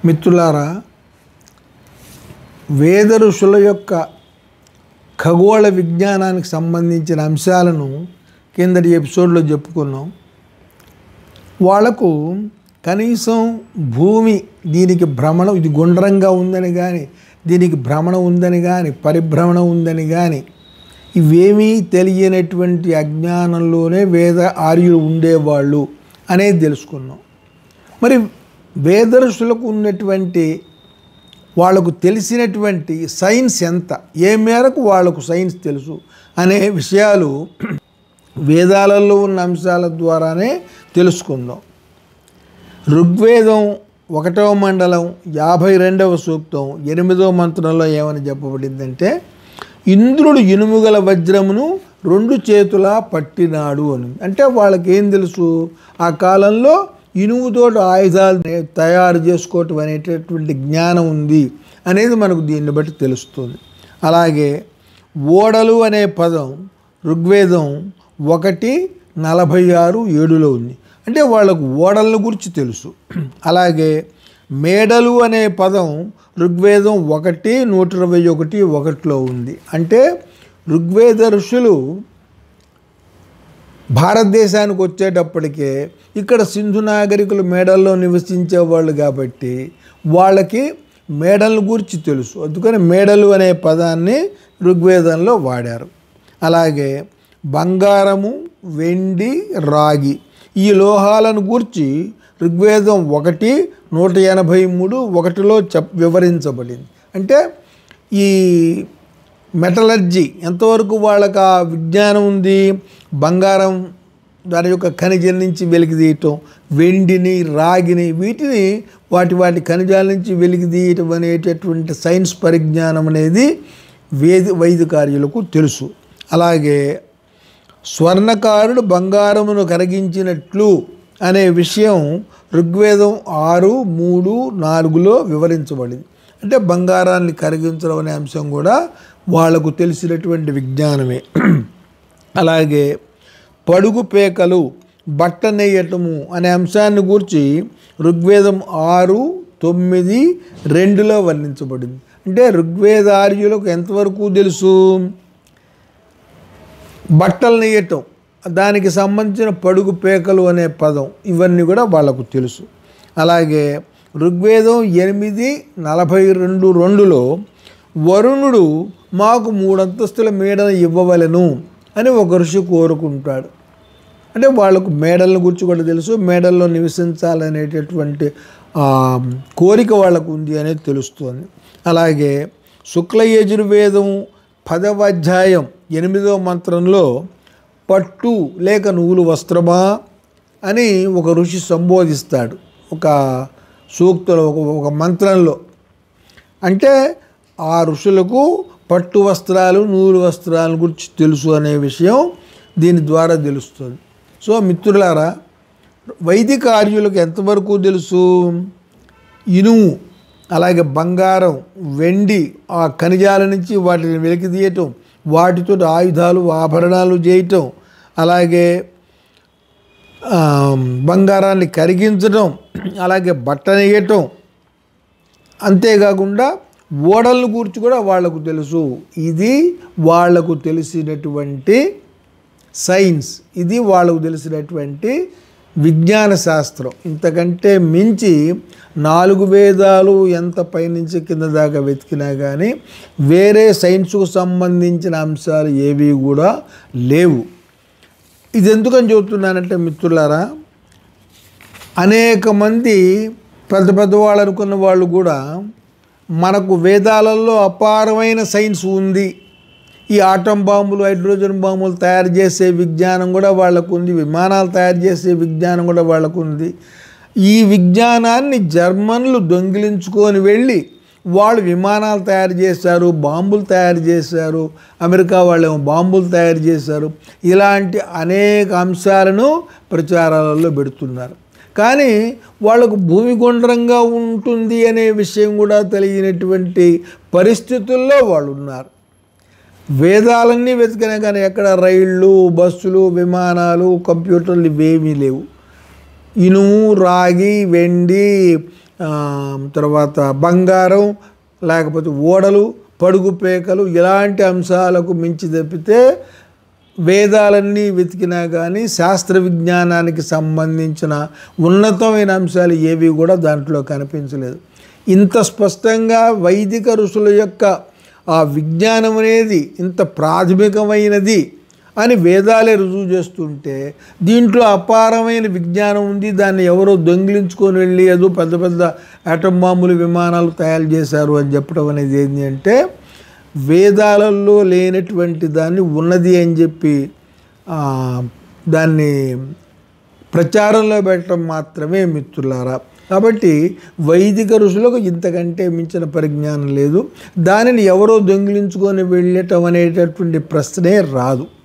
మిత్రులారా వేద ఋషుల యొక్క ఖగోళ విజ్ఞానానికి సంబంధించిన అంశాలను కిందటి ఎపిసోడ్లో చెప్పుకున్నాం వాళ్లకు కనీసం భూమి దీనికి భ్రమణం ఇది గుండ్రంగా ఉందని కానీ దీనికి భ్రమణం ఉందని కానీ పరిభ్రమణం ఉందని కానీ ఇవేమీ తెలియనటువంటి అజ్ఞానంలోనే వేద ఆర్యులు ఉండేవాళ్ళు అనేది తెలుసుకున్నాం మరి వేద ఋషులకు ఉన్నటువంటి వాళ్ళకు తెలిసినటువంటి సైన్స్ ఎంత ఏ మేరకు వాళ్ళకు సైన్స్ తెలుసు అనే విషయాలు వేదాలలో ఉన్న అంశాల ద్వారానే తెలుసుకుందాం ఋగ్వేదం ఒకటవ మండలం యాభై రెండవ సూక్తం ఎనిమిదవ మంత్రంలో ఏమని చెప్పబడిందంటే ఇంద్రుడు ఇనుముగల వజ్రమును రెండు చేతులా పట్టినాడు అని అంటే వాళ్ళకి ఏం తెలుసు ఆ కాలంలో ఇనుముతోటి ఆయుధాలు తయారు చేసుకోవటం అనేటటువంటి జ్ఞానం ఉంది అనేది మనకు దీన్ని బట్టి తెలుస్తుంది అలాగే ఓడలు అనే పదం ఋగ్వేదం ఒకటి నలభై ఆరు ఏడులో ఉంది అంటే వాళ్ళకు ఓడలను గురించి తెలుసు అలాగే మేడలు అనే పదం ఋగ్వేదం ఒకటి నూట ఇరవై ఒకటి ఒకటిలో ఉంది అంటే ఋగ్వేద ఋషులు భారతదేశానికి వచ్చేటప్పటికే ఇక్కడ సింధు నాగరికులు మేడల్లో నివసించేవాళ్ళు కాబట్టి వాళ్ళకి మేడలను గురించి తెలుసు అందుకని మేడలు అనే పదాన్ని ఋగ్వేదంలో వాడారు అలాగే బంగారము వెండి రాగి ఈ లోహాలను గూర్చి ఋగ్వేదం ఒకటి నూట ఎనభై మూడు ఒకటిలో చెప్ వివరించబడింది అంటే ఈ మెటలర్జీ ఎంతవరకు వాళ్ళకి ఆ విజ్ఞానం ఉంది బంగారం దాని యొక్క ఖనిజం నుంచి వెలికి తీయటం వెండిని రాగిని వీటిని వాటి వాటి ఖనిజాల నుంచి వెలికి తీయటం అనేటటువంటి సైన్స్ పరిజ్ఞానం అనేది వేది వైదికార్యులకు తెలుసు అలాగే స్వర్ణకారుడు బంగారమును కరిగించినట్లు అనే విషయం ఋగ్వేదం ఆరు మూడు నాలుగులో వివరించబడింది అంటే బంగారాన్ని కరిగించడం అనే అంశం కూడా వాళ్లకు తెలిసినటువంటి విజ్ఞానమే అలాగే పడుగు పేకలు బట్ట నెయ్యటము అనే అంశాన్ని గురించి ఋగ్వేదం ఆరు తొమ్మిది రెండులో వర్ణించబడింది అంటే ఋగ్వేదార్యులకు ఎంతవరకు తెలుసు బట్టలు నెయ్యటం దానికి సంబంధించిన పడుగు పేకలు అనే పదం ఇవన్నీ కూడా వాళ్ళకు తెలుసు అలాగే ఋగ్వేదం ఎనిమిది నలభై రెండు రెండులో వరుణుడు మాకు మూడంతస్తుల మేడను ఇవ్వవలను అని ఒక ఋషి కోరుకుంటాడు అంటే వాళ్ళకు మేడలను గురించి కూడా తెలుసు మేడల్లో నివసించాలనేటటువంటి కోరిక వాళ్ళకు ఉంది అనేది తెలుస్తుంది అలాగే శుక్ల యజుర్వేదం పదవ అధ్యాయం ఎనిమిదవ మంత్రంలో పట్టు లేక నువ్వులు వస్త్రమా అని ఒక ఋషి సంబోధిస్తాడు ఒక సూక్తులు ఒక ఒక మంత్రంలో అంటే ఆ ఋషులకు పట్టు వస్త్రాలు నూలు వస్త్రాల గురించి తెలుసు అనే విషయం దీని ద్వారా తెలుస్తుంది సో మిత్రులారా వైదిక ఆర్యులకు ఎంతవరకు తెలుసు ఇనుము అలాగే బంగారం వెండి ఆ ఖనిజాల నుంచి వాటిని వెలికి తీయటం వాటితో ఆయుధాలు ఆభరణాలు చేయటం అలాగే బంగారాన్ని కరిగించడం అలాగే బట్ట నెయ్యటం అంతేకాకుండా ఓడలను గురించి కూడా వాళ్లకు తెలుసు ఇది వాళ్లకు తెలిసినటువంటి సైన్స్ ఇది వాళ్ళకు తెలిసినటువంటి విజ్ఞాన శాస్త్రం ఇంతకంటే మించి నాలుగు వేదాలు ఎంత పైనుంచి కింద దాకా వెతికినా కానీ వేరే సైన్స్కు సంబంధించిన అంశాలు ఏవి కూడా లేవు ఇది ఎందుకని చెబుతున్నానంటే మిత్రులారా అనేక మంది పెద్ద పెద్దవాళ్ళు అనుకున్న వాళ్ళు కూడా మనకు వేదాలలో అపారమైన సైన్స్ ఉంది ఈ ఆటం బాంబులు హైడ్రోజన్ బాంబులు తయారు చేసే విజ్ఞానం కూడా వాళ్ళకు ఉంది విమానాలు తయారు చేసే విజ్ఞానం కూడా వాళ్ళకు ఉంది ఈ విజ్ఞానాన్ని జర్మన్లు దొంగిలించుకొని వెళ్ళి వాళ్ళు విమానాలు తయారు చేశారు బాంబులు తయారు చేశారు అమెరికా వాళ్ళేమో బాంబులు తయారు చేశారు ఇలాంటి అనేక అంశాలను ప్రచారాలలో పెడుతున్నారు కానీ వాళ్ళకు భూమి గుండ్రంగా ఉంటుంది అనే విషయం కూడా తెలియనటువంటి పరిస్థితుల్లో వాళ్ళు ఉన్నారు వేదాలన్నీ వెతికినా కానీ ఎక్కడ రైళ్ళు బస్సులు విమానాలు కంప్యూటర్లు ఇవేమీ లేవు ఇనుము రాగి వెండి ఆ, తర్వాత బంగారం లేకపోతే ఓడలు పడుగు పేకలు ఇలాంటి అంశాలకు మించి తప్పితే వేదాలన్నీ వెతికినా కానీ శాస్త్ర విజ్ఞానానికి సంబంధించిన ఉన్నతమైన అంశాలు ఏవి కూడా దాంట్లో కనిపించలేదు ఇంత స్పష్టంగా వైదిక ఋషుల యొక్క ఆ విజ్ఞానం అనేది ఇంత ప్రాథమికమైనది అని వేదాలే రుజువు చేస్తుంటే దీంట్లో అపారమైన విజ్ఞానం ఉంది దాన్ని ఎవరో దొంగిలించుకొని వెళ్ళి ఏదో పెద్ద పెద్ద ఆటం బాంబులు విమానాలు తయారు చేశారు అని చెప్పడం అనేది ఏంటి అంటే వేదాలలో లేనటువంటి దాన్ని ఉన్నది అని చెప్పి ఆ, దాన్ని ప్రచారంలో పెట్టడం మాత్రమే మిత్రులారా కాబట్టి వైదిక ఋషులకు ఇంతకంటే మించిన పరిజ్ఞానం లేదు దానిని ఎవరో దొంగిలించుకొని వెళ్ళటం అనేటటువంటి ప్రశ్నే రాదు